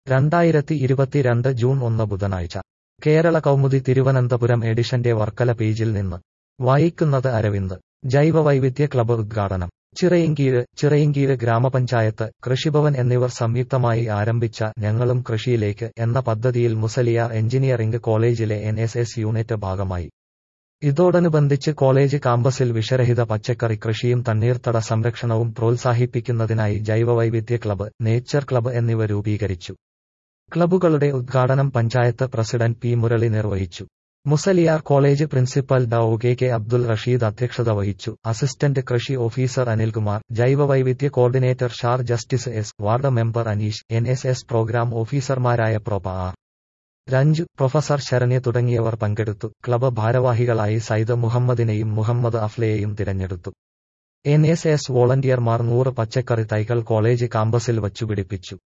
രണ്ടായിരത്തി ഇരുപത്തിരണ്ട് ജൂൺ ഒന്ന് ബുധനാഴ്ച കേരള കൗമുദി തിരുവനന്തപുരം എഡിഷന്റെ വർക്കല പേജിൽ നിന്ന് വായിക്കുന്നത് അരവിന്ദ് ജൈവവൈവിധ്യ ക്ലബ്ബ് ഉദ്ഘാടനം ചിറയിൻകീഴ് ചിറയിൻകീഴ് ഗ്രാമപഞ്ചായത്ത് കൃഷിഭവൻ എന്നിവർ സംയുക്തമായി ആരംഭിച്ച ഞങ്ങളും കൃഷിയിലേക്ക് എന്ന പദ്ധതിയിൽ മുസലിയാർ എഞ്ചിനീയറിംഗ് കോളേജിലെ എൻ യൂണിറ്റ് ഭാഗമായി ഇതോടനുബന്ധിച്ച് കോളേജ് കാമ്പസിൽ വിഷരഹിത പച്ചക്കറി കൃഷിയും തണ്ണീർത്തട സംരക്ഷണവും പ്രോത്സാഹിപ്പിക്കുന്നതിനായി ജൈവവൈവിധ്യ ക്ലബ്ബ് നേച്ചർ ക്ലബ്ബ് എന്നിവ രൂപീകരിച്ചു ക്ലബ്ബുകളുടെ ഉദ്ഘാടനം പഞ്ചായത്ത് പ്രസിഡന്റ് പി മുരളി നിർവഹിച്ചു മുസലിയാർ കോളേജ് പ്രിൻസിപ്പൽ ഡ ഒ കെ കെ അബ്ദുൽ റഷീദ് അധ്യക്ഷത വഹിച്ചു അസിസ്റ്റന്റ് കൃഷി ഓഫീസർ അനിൽകുമാർ ജൈവവൈവിധ്യ കോർഡിനേറ്റർ ഷാർ ജസ്റ്റിസ് എസ് ward member Aneesh N S S program ഓഫീസർമാരായ പ്രൊപ ആർ രഞ്ജു പ്രൊഫസർ ശരണ്യ തുടങ്ങിയവർ പങ്കെടുത്തു ക്ലബ്ബ് ഭാരവാഹികളായി സൈദ് മുഹമ്മദിനെയും മുഹമ്മദ് അഫ്ലയെയും തിരഞ്ഞെടുത്തു എൻ എസ് എസ് വോളണ്ടിയർമാർ നൂറ് പച്ചക്കറി തൈകൾ കോളേജ് കാമ്പസിൽ വച്ചുപിടിപ്പിച്ചു